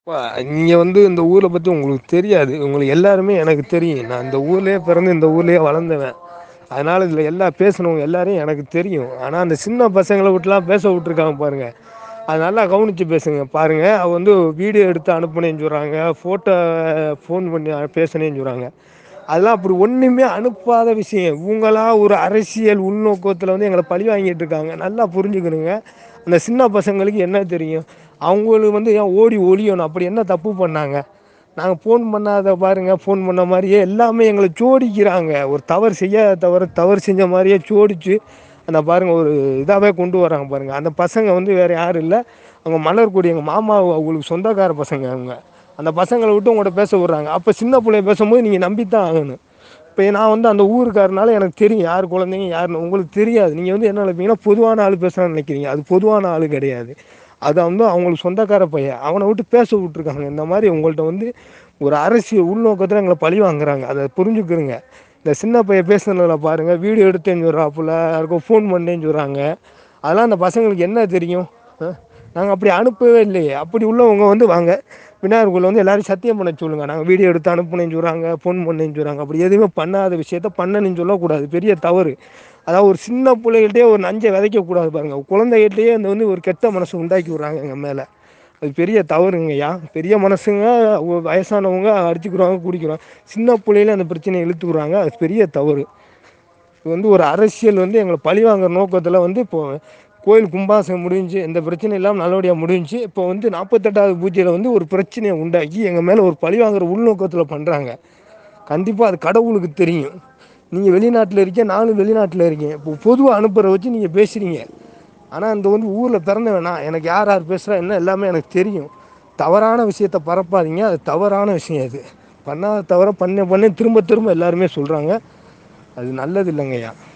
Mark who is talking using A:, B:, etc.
A: ப்பா நீங்க வந்து இந்த ஊர பத்தி உங்களுக்கு தெரியாது உங்களுக்கு எல்லாருமே எனக்கு தெரியு நா இந்த ஊர்லயே பிறந்து இந்த ஊர்லயே வளர்ந்தவ அதனால இதுல எல்லா பேசனவங்க எல்லாரையு எனக்கு தெரியு ஆனா அந்த சின்ன பசங்கள விட்டுலா பேச வுட்டுருக்காங்க பாருங்க அது நல்லா கவனிச்சு பேசுங்க பாருங்க அவ வந்து வீடியோ எடுத்து அனுப்புனேன்னு சொல்றாங்க ஃபோட்டோ ஃபோன் பண்ணி பேசுனேன்னு சொல்றாங்க அதெல்லா அப்டி ஒண்ணுமே அனுப்பாத விஷய இவங்களா ஒரு அரசியல் உள்நோக்கத்துல வந்து எங்கள பழி வாங்கிட்டு இருக்காங்க நல்லா புரிஞ்சுக்கணுங்க அந்த சின்ன பசங்களுக்கு என்ன தெரியு அவங்களுக்கு வந்து ஏ ஓடி ஒளியணு அப்டி என்ன தப்பு பண்ணாங்க நாங்க ஃபோன் பண்ணாத பாருங்க ஃபோன் பண்ண மாரியே எல்லாமே எங்கள சோடிக்கிறாங்க ஒரு தவறு செய்யாத தவற தவறு செஞ்ச மாரியே சோடிச்சு அந்த பாருங்க ஒரு இதாவே கொண்டு வராங்க பாருங்க அந்த பசங்க வந்து வேற யாரு இல்ல அவங்க மலர்கொடி எங்க மாமா அவங்களுக்கு சொந்தக்கார பசங்க அவங்க அந்த பசங்கள விட்டு உங்கட்ட பேச வுட்றாங்க அப்ப சின்ன புள்ளைய பேசும்போது நீங்க நம்பித்தா ஆகணு இப்ப நா வந்து அந்த ஊருக்காரனால எனக்கு தெரியு யார் கொழந்தைங்க யாருன்னு உங்களுக்கு தெரியாது நீங்க வந்து என்ன நெனைப்பீங்கன்னா பொதுவான ஆளு பேசுறான்னு நெனைக்கிறீங்க அது பொதுவான ஆளு கெடையாது அத வந்து அவங்களுக்கு சொந்தக்கார பைய அவன விட்டு பேச வுட்ருக்காங்க இந்த மாரி உங்கள்ட்ட வந்து ஒரு அரசியல் உள்நோக்கத்துல எங்கள பழி வாங்குறாங்க அத புரிஞ்சுக்கிருங்க இந்த சின்ன பைய பேசுனத பாருங்க வீடியோ எடுத்தேன்னு சொல்றாப்புல யாருக்கோ ஃபோன் பண்ணேன்னு சொல்றாங்க அதெல்லா அந்த பசங்களுக்கு என்ன தெரியு அ நாங்க அப்டி அனுப்பவே இல்லையே அப்டி உள்ளவங்க வந்து வாங்க விநாயகர் கோயில்ல வந்து எல்லாரையு சத்திய பண்ண சொல்லுங்க நாங்க வீடியோ எடுத்து அனுப்புனேன்னு சொல்றாங்க ஃபோன் பண்ணேன்னு சொல்றாங்க அப்டி எதுமே பண்ணாத விஷயத்த பண்ணணேன்னு சொல்ல கூடாது பெரிய தவறு அதாவது ஒரு சின்ன புள்ளைகள்ட்டயே ஒரு நஞ்ச வெதைக்க கூடாது பாருங்க குழந்தைகிட்டயே அந்த வந்து ஒரு கெட்ட மனசு உண்டாக்கி வுட்றாங்க எங்க மேல அது பெரிய தவறுங்கய்யா பெரிய மனசுங்க வயசானவங்க அடிச்சுக்கிடுவாங்க குடிக்கிறாங்க சின்ன புள்ளைல அந்த பிரச்சனைய இழுத்து வுட்றாங்க அது பெரிய தவறு இது வந்து ஒரு அரசியல் வந்து எங்கள பழிவாங்குற நோக்கத்துல வந்து இப்போ கோயில் கும்பாபிஷேக முடிஞ்சு எந்த பிரச்சனையு இல்லாம நல்லபடியா முடிஞ்சு இப்போ வந்து நாப்பத்தெட்டாவது பூஜைல வந்து ஒரு பிரச்சனைய உண்டாக்கி எங்க மேல ஒரு பழிவாங்குற உள்நோக்கத்துல பண்றாங்க கண்டிப்பா அது கடவுளுக்கு தெரியு நீங்க வெளிநாட்டுல இருக்க நானு வெளிநாட்டுல இருக்கே இப்போ பொதுவா அனுப்புற வச்சு நீங்க பேசுறீங்க ஆனா இந்த வந்து ஊர்ல பெறந்தவ நா எனக்கு யார் யார் பேசுறா என்ன எல்லாமே எனக்கு தெரியு தவறான விஷயத்த பரப்பாதீங்க அது தவறான விஷய அது பண்ணாத தவற பண்ண பண்ண திரும்ப திரும்ப எல்லாருமே சொல்றாங்க அது நல்லது இல்லங்கய்யா